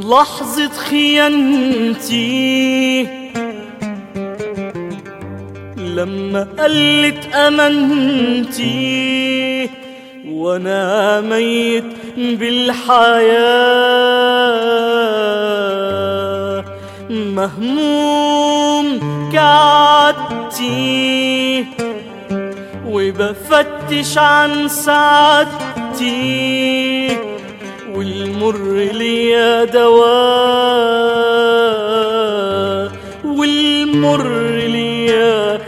لحظة خيانتي لما قلت أمانتي وأنا ميت بالحياة مهموم كعدتي وبفتش عن سعادتي والمر ليا دواء والمر ليا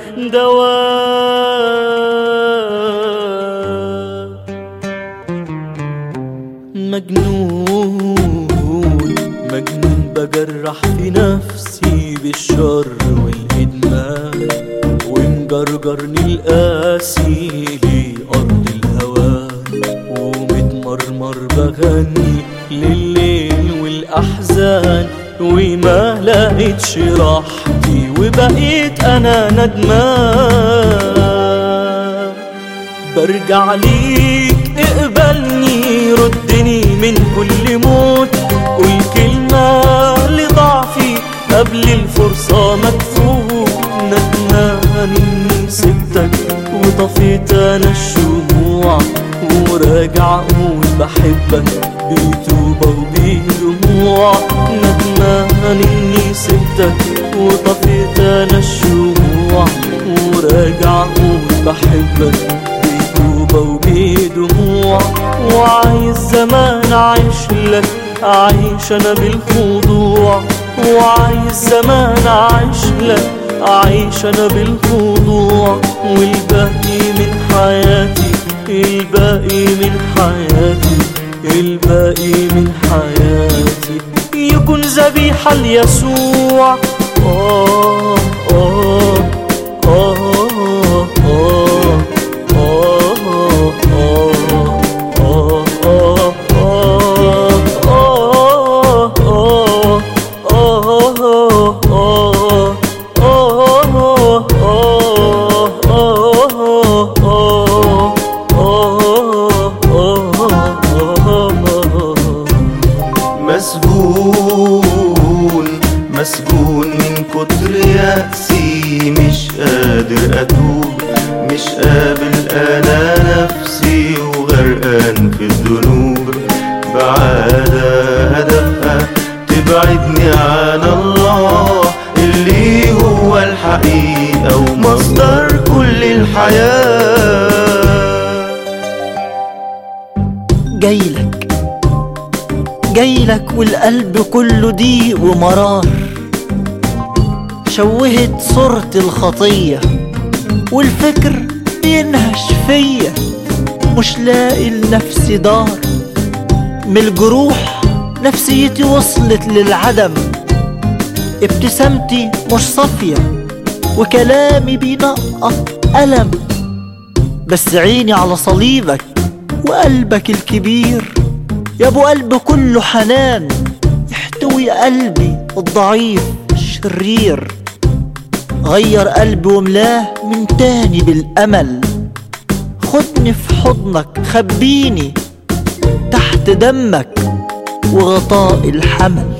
دواء مجنون مجنون بجرح في نفسي بالشر والإدمان ومجرجرني القاسي لأرض الهوى ومتمرمر بغني لليل والأحزان وما لقيتش راحتي وبقيت أنا ندمان برجع ليك اقبلني ردني من كل موت قول كلمة لضعفي قبل الفرصة ما تفوت ندمان اني سبتك وطفيت انا الشموع وراجع اقول بحبك بتوبة وبدموع ندمان اني سبتك وطفيت انا الشموع وراجع اقول بحبك بتوبة وبدموع وعايز زمان اعيش لك اعيش انا بالخضوع وعايز زمان اعيش لك اعيش انا بالخضوع والباقي من حياتي الباقي من حياتي الباقي من حياتي يكون ذبيحة ليسوع آه آه آه آه مسجون مسجون من كتر يأسي مش قادر أتوب مش قابل أنا نفسي وغرقان في الذنوب بعادة هدفها تبعدني عن الله اللي هو الحقيقة ومصدر كل الحياة جايلك جايلك والقلب كله ضيق ومرار شوهت صورة الخطية والفكر بينهش فيا مش لاقي لنفسي دار من الجروح نفسيتي وصلت للعدم ابتسامتي مش صافية وكلامي بينقط ألم بس عيني على صليبك وقلبك الكبير يا ابو قلب كله حنان يحتوي قلبي الضعيف الشرير غير قلبي وملاه من تاني بالامل خدني في حضنك خبيني تحت دمك وغطاء الحمل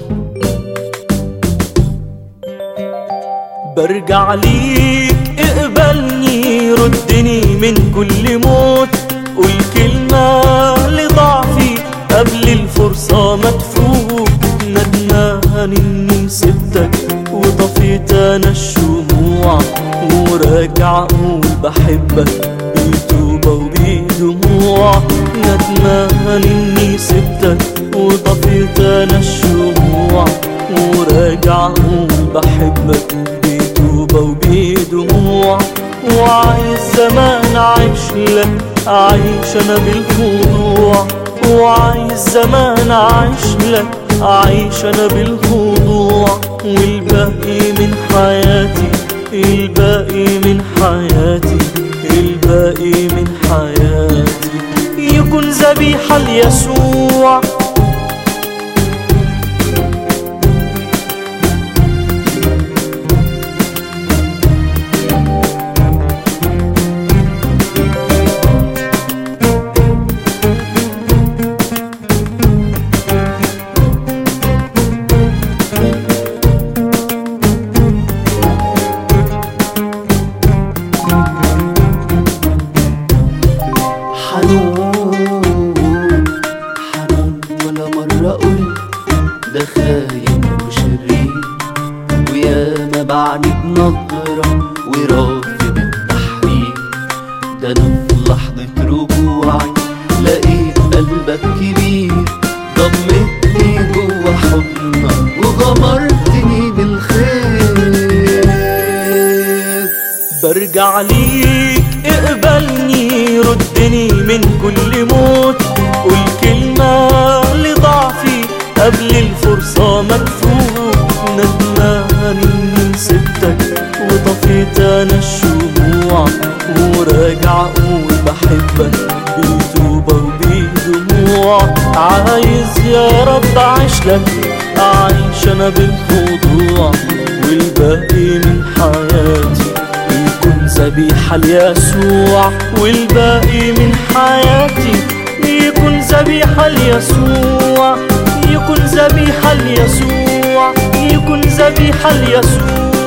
برجع ليك اقبلني ردني من كل موت قول كلمة لضعفي قبل الفرصة ما تفوت ندمان اني سبتك وطفيت انا الشموع وراجع اقول بحبك بتوبة وبدموع ندمان اني سبتك وطفيت انا الشموع وراجع اقول بحبك بتوبة وبدموع وعايز زمان اعيش لك اعيش انا بالخضوع وعايز زمان اعيش لك اعيش انا بالخضوع والباقي من حياتي الباقي من حياتي الباقي من حياتي يكون ذبيحة ليسوع نظرة ورافض التحريم ده أنا في لحظة رجوعي لقيت قلبك كبير ضمتني جوا حضنك وغمرتني بالخير برجع ليك اقبلني ردني من كل موت قول كلمة لضعفي قبل الفرصة ما تفوت ندمان اني سبتك وطفيت انا الشموع وراجع اقول بحبك بتوبة وبدموع عايز يا رب اعيش لك اعيش انا بالخضوع والباقي من حياتي يكون ذبيحة ليسوع والباقي من حياتي يكون ذبيحة ليسوع يكون ذبيحة ليسوع يكون ذبيحة ليسوع